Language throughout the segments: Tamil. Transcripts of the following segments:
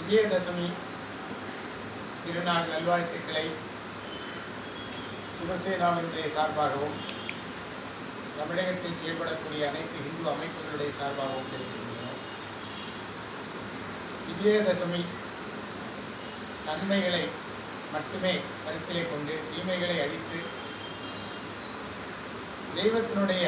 விஜயதசமி திருநாள் நல்வாழ்த்துக்களை சிவசேனாவினுடைய சார்பாகவும் தமிழகத்தில் செயல்படக்கூடிய அனைத்து இந்து அமைப்புகளுடைய சார்பாகவும் தெரிவித்துக் கொள்கிறோம் விஜயதசமி நன்மைகளை மட்டுமே கருத்திலே கொண்டு தீமைகளை அழித்து தெய்வத்தினுடைய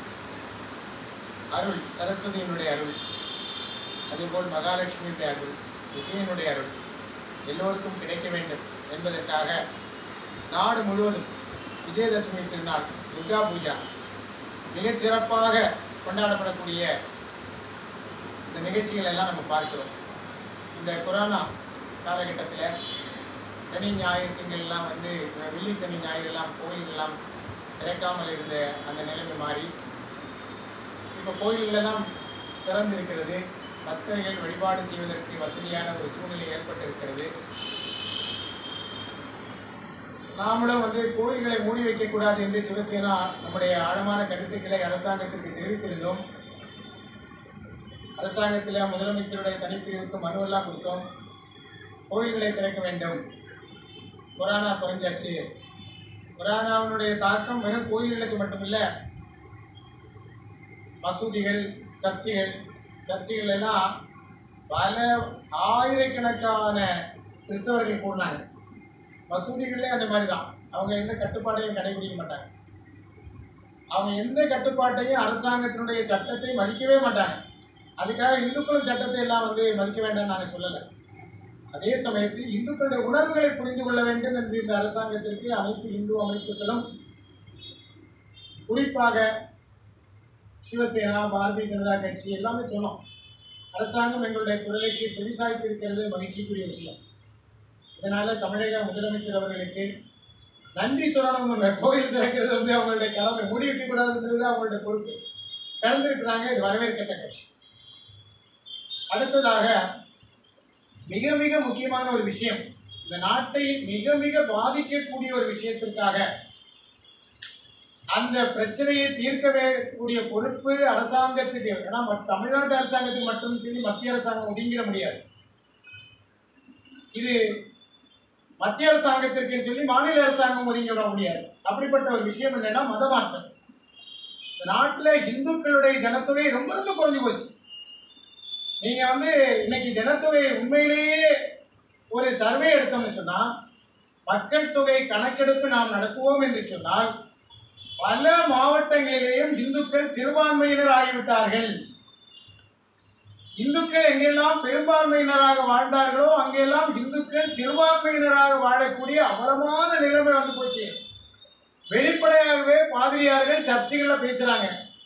அருள் சரஸ்வதியினுடைய அருள் அதேபோல் மகாலட்சுமியுடைய அருள் விஜயனுடைய அருள் எல்லோருக்கும் கிடைக்க வேண்டும் என்பதற்காக நாடு முழுவதும் விஜயதசமி திருநாள் துர்கா பூஜா மிகச் சிறப்பாக கொண்டாடப்படக்கூடிய இந்த நிகழ்ச்சிகள் எல்லாம் நம்ம பார்க்கிறோம் இந்த கொரோனா காலகட்டத்தில் சனி ஞாயிறு திங்களெல்லாம் வந்து வெள்ளி சனி ஞாயிறு எல்லாம் கோயில்கள்லாம் திறக்காமல் இருந்த அந்த நிலைமை மாறி இப்போ கோயிலெல்லாம் திறந்திருக்கிறது பக்தர்கள் வழிபாடு செய்வதற்கு வசதியான ஒரு சூழ்நிலை ஏற்பட்டிருக்கிறது நாமளும் வந்து கோயில்களை மூடி வைக்கக்கூடாது என்று சிவசேனா நம்முடைய ஆழமான கருத்துக்களை அரசாங்கத்திற்கு தெரிவித்திருந்தோம் அரசாங்கத்தில் முதலமைச்சருடைய தனிப்பிரிவுக்கு மனுவெல்லாம் கொடுத்தோம் கோயில்களை திறக்க வேண்டும் கொரோனா குறைஞ்சாச்சு கொரோனாவினுடைய தாக்கம் வெறும் கோயில்களுக்கு மட்டுமில்ல மசூதிகள் சர்ச்சுகள் சர்ச்சுகள் எல்லாம் பல ஆயிரக்கணக்கான கிறிஸ்தவர்கள் கூடினாங்க மசூதிகளே அந்த மாதிரி தான் அவங்க எந்த கட்டுப்பாட்டையும் கடைபிடிக்க மாட்டாங்க அவங்க எந்த கட்டுப்பாட்டையும் அரசாங்கத்தினுடைய சட்டத்தை மதிக்கவே மாட்டாங்க அதுக்காக இந்துக்களும் சட்டத்தை எல்லாம் வந்து மதிக்க வேண்டாம்னு நாங்கள் சொல்லலை அதே சமயத்தில் இந்துக்களுடைய உணர்வுகளை புரிந்து கொள்ள வேண்டும் என்று இந்த அரசாங்கத்திற்கு அனைத்து இந்து அமைப்புகளும் குறிப்பாக சிவசேனா பாரதிய ஜனதா கட்சி எல்லாமே சொன்னோம் அரசாங்கம் எங்களுடைய குரலுக்கு செவிசாய்த்து இருக்கிறது மகிழ்ச்சிக்குரிய விஷயம் இதனால தமிழக முதலமைச்சர் அவர்களுக்கு நன்றி சொல்லணும் நம்ம கோயில் திறக்கிறது வந்து அவங்களுடைய கடமை மூடி வைக்க கூடாதுன்றது அவங்களுடைய பொறுப்பு திறந்திருக்கிறாங்க இது வரவேற்கத்தக்க விஷயம் அடுத்ததாக மிக மிக முக்கியமான ஒரு விஷயம் இந்த நாட்டை மிக மிக பாதிக்கக்கூடிய ஒரு விஷயத்திற்காக அந்த பிரச்சனையை தீர்க்கவே கூடிய பொறுப்பு அரசாங்கத்துக்கு ஏன்னா மத்- தமிழ்நாட்டு அரசாங்கத்துக்கு மட்டும் சொல்லி மத்திய அரசாங்கம் ஒதுங்கிட முடியாது இது மத்திய அரசாங்கத்திற்கு சொல்லி மாநில அரசாங்கம் ஒதுங்கி விட முடியாது அப்படிப்பட்ட ஒரு விஷயம் என்னன்னா மதமாற்றம் இந்த நாட்டுல இந்துக்களுடைய ஜனத்தொகை ரொம்ப ரொம்ப குறைஞ்சு போச்சு நீங்க வந்து இன்னைக்கு ஜனத்தொகை உண்மையிலேயே ஒரு சர்வே எடுத்தோம்னு சொன்னா மக்கள் தொகை கணக்கெடுப்பு நாம் நடத்துவோம் என்று சொன்னால் பல மாவட்டங்களிலேயும் இந்துக்கள் சிறுபான்மையினர் ஆகிவிட்டார்கள் இந்துக்கள் எங்கெல்லாம் பெரும்பான்மையினராக வாழ்ந்தார்களோ அங்கெல்லாம் இந்துக்கள் சிறுபான்மையினராக வாழக்கூடிய அபரமான நிலைமை வந்து போச்சு வெளிப்படையாகவே பாதிரியார்கள் சர்ச்சைகள்ல பேசுறாங்க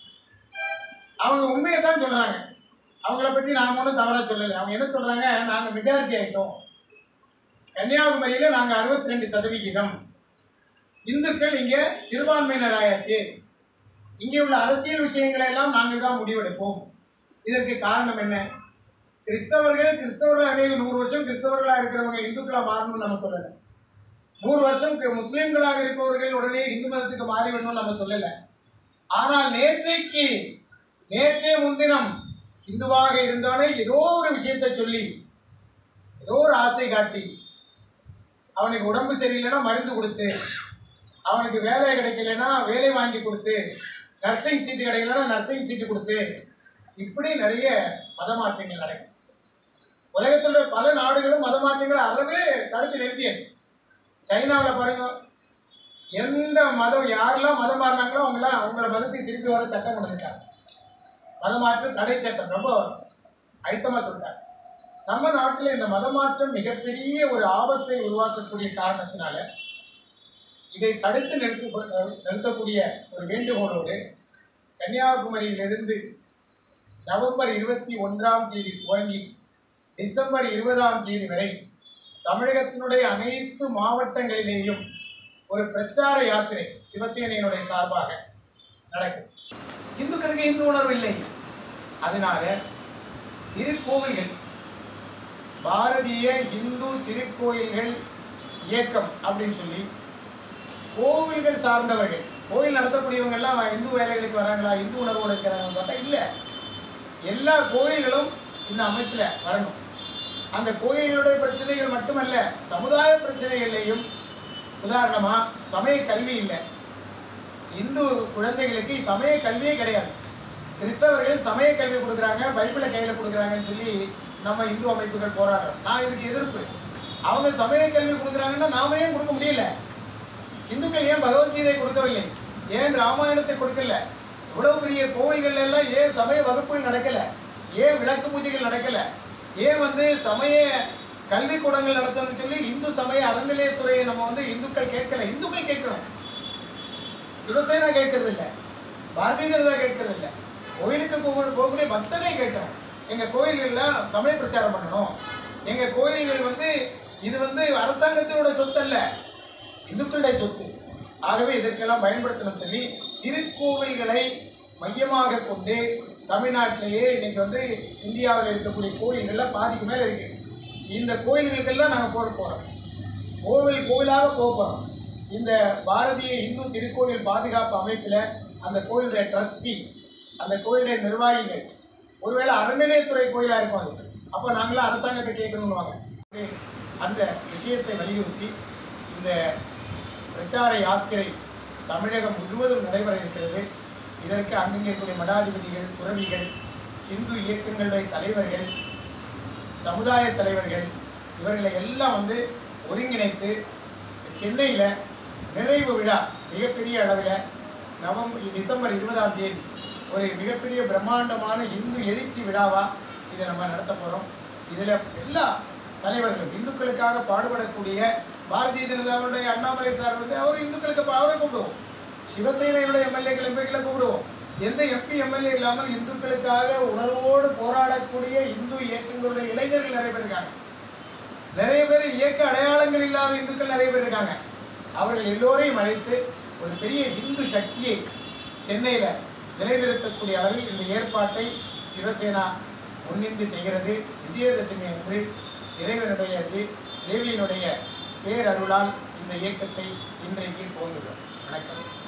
அவங்க உண்மையை தான் சொல்றாங்க அவங்கள பற்றி நாம ஒன்றும் தவறா சொல்லலை அவங்க என்ன சொல்றாங்க நாங்க மெஜாரிட்டி ஆயிட்டோம் கன்னியாகுமரியில நாங்க அறுபத்தி ரெண்டு சதவிகிதம் இந்துக்கள் இங்க சிறுபான்மையினர் ஆயாச்சு இங்கே உள்ள அரசியல் விஷயங்களை எல்லாம் நாங்கள் தான் முடிவெடுப்போம் இதற்கு காரணம் என்ன கிறிஸ்தவர்கள் கிறிஸ்தவர்களாக அநேக நூறு வருஷம் கிறிஸ்தவர்களாக இருக்கிறவங்க இந்துக்களா மாறணும்னு நம்ம சொல்லலை நூறு வருஷம் கி- முஸ்லிம்களாக இருப்பவர்கள் உடனே இந்து மதத்துக்கு மாறி வேணும்னு நம்ம சொல்லலை ஆனால் நேற்றைக்கு நேற்றே முன்தினம் இந்துவாக இருந்தவனை ஏதோ ஒரு விஷயத்தை சொல்லி ஏதோ ஒரு ஆசை காட்டி அவனுக்கு உடம்பு சரியில்லைன்னா மருந்து கொடுத்து அவனுக்கு வேலை கிடைக்கலன்னா வேலை வாங்கி கொடுத்து நர்சிங் சீட்டு கிடைக்கலன்னா நர்சிங் சீட்டு கொடுத்து இப்படி நிறைய மத மாற்றங்கள் நடக்கும் உலகத்துல பல நாடுகளும் மத மாற்றங்களை அறவே தடுத்து நிறுத்தியாச்சு சைனாவில் பாருங்க எந்த மதம் யாரெல்லாம் மதம் மாறினாங்களோ அவங்களாம் அவங்கள மதத்தை திருப்பி வர சட்டம் கொண்டு வந்துட்டாங்க மதமாற்றம் தடை சட்டம் ரொம்ப அழுத்தமாக சொல்லிட்டாங்க நம்ம நாட்டில் இந்த மதமாற்றம் மிகப்பெரிய ஒரு ஆபத்தை உருவாக்கக்கூடிய காரணத்தினால இதை தடுத்து நிறுத்த நிறுத்தக்கூடிய ஒரு வேண்டுகோளோடு கன்னியாகுமரியிலிருந்து நவம்பர் இருபத்தி ஒன்றாம் தேதி துவங்கி டிசம்பர் இருபதாம் தேதி வரை தமிழகத்தினுடைய அனைத்து மாவட்டங்களிலேயும் ஒரு பிரச்சார யாத்திரை சிவசேனையினுடைய சார்பாக நடக்கும் இந்துக்களுக்கு இந்து உணர்வு இல்லை அதனால திருக்கோவில்கள் பாரதிய இந்து திருக்கோயில்கள் இயக்கம் அப்படின்னு சொல்லி கோவில்கள் சார்ந்தவர்கள் கோவில் நடத்தக்கூடியவங்க எல்லாம் இந்து வேலைகளுக்கு வராங்களா இந்து உணர்வோடு இருக்கிறாங்க பார்த்தா இல்லை எல்லா கோயில்களும் இந்த அமைப்பில் வரணும் அந்த கோயில்களுடைய பிரச்சனைகள் மட்டுமல்ல சமுதாய பிரச்சனைகள்லையும் உதாரணமா சமய கல்வி இல்லை இந்து குழந்தைகளுக்கு சமய கல்வியே கிடையாது கிறிஸ்தவர்கள் சமய கல்வி கொடுக்குறாங்க பைபிளை கையில் கொடுக்குறாங்கன்னு சொல்லி நம்ம இந்து அமைப்புகள் போராடுறோம் நான் இதுக்கு எதிர்ப்பு அவங்க சமய கல்வி கொடுக்குறாங்கன்னா நாம ஏன் கொடுக்க முடியல இந்துக்கள் ஏன் பகவத்கீதை கொடுக்கவில்லை ஏன் ராமாயணத்தை கொடுக்கல இவ்வளவு பெரிய கோவில்கள் எல்லாம் ஏன் சமய வகுப்புகள் நடக்கல ஏன் விளக்கு பூஜைகள் நடக்கல ஏன் வந்து சமய கல்விக்கூடங்கள் நடத்தணும்னு சொல்லி இந்து சமய அறநிலையத்துறையை நம்ம வந்து இந்துக்கள் கேட்கல இந்துக்கள் கேட்கணும் சிவசேனா கேட்கறது இல்ல பாரதிய ஜனதா கேட்கறது இல்ல கோயிலுக்கு போக- போகக்கூடிய பக்தர்கள் கேட்கணும் எங்க கோயில்கள்ல சமய பிரச்சாரம் பண்ணணும் எங்க கோயில்கள் வந்து இது வந்து அரசாங்கத்தினோட சொத்து அல்ல இந்துக்களுடைய சொத்து ஆகவே இதற்கெல்லாம் பயன்படுத்தணும் சொல்லி திருக்கோவில்களை மையமாக கொண்டு தமிழ்நாட்டிலேயே இன்னைக்கு வந்து இந்தியாவில் இருக்கக்கூடிய கோயில்கள்ல பாதிக்கு மேல இருக்கு இந்த கோயில்களுக்கெல்லாம் நாங்கள் போக போறோம் கோவில் கோவிலாக போக போறோம் இந்த பாரதிய இந்து திருக்கோயில் பாதுகாப்பு அமைப்பில் அந்த கோயிலுடைய ட்ரஸ்டி அந்த கோயிலுடைய நிர்வாகிகள் ஒருவேளை அறநிலையத்துறை கோயிலாக இருக்கும் அது அப்போ நாங்களாம் அரசாங்கத்தை கேட்கணும்னுவாங்க அந்த விஷயத்தை வலியுறுத்தி இந்த பிரச்சார யாத்திரை தமிழகம் முழுவதும் நடைபெற இருக்கிறது இதற்கு அங்கிங்கே இருக்கக்கூடிய மடாதிபதிகள் துறவிகள் இந்து இயக்கங்களுடைய தலைவர்கள் சமுதாய தலைவர்கள் இவர்களை எல்லாம் வந்து ஒருங்கிணைத்து சென்னையில் நிறைவு விழா மிகப்பெரிய அளவில் நவம்பர் டிசம்பர் இருபதாம் தேதி ஒரு மிகப்பெரிய பிரம்மாண்டமான இந்து எழுச்சி விழாவா இதை நம்ம நடத்த போகிறோம் இதில் எல்லா தலைவர்களும் இந்துக்களுக்காக பாடுபடக்கூடிய பாரதிய ஜனதாவுடைய அண்ணாமலை சார் வந்து அவர் இந்துக்களுக்கு பா- அவரை கூப்பிடுவோம் சிவசேனையுடைய எம்எல்ஏக்கள் எம்பிக்களை கூப்பிடுவோம் எந்த எம்பி எம்எல்ஏ இல்லாமல் இந்துக்களுக்காக உணர்வோடு போராடக்கூடிய இந்து இயக்கங்களுடைய இளைஞர்கள் நிறைய பேர் இருக்காங்க நிறைய பேர் இயக்க அடையாளங்கள் இல்லாத இந்துக்கள் நிறைய பேர் இருக்காங்க அவர்கள் எல்லோரையும் அழைத்து ஒரு பெரிய இந்து சக்தியை சென்னையில் நிலைநிறுத்தக்கூடிய அளவில் இந்த ஏற்பாட்டை சிவசேனா முன்னின்று செய்கிறது விஜயதசமி அன்று இறைவனுடைய தே- தேவியினுடைய பேரருளால் இந்த இயக்கத்தை இன்றைக்கு துவங்குகிறோம் வணக்கம்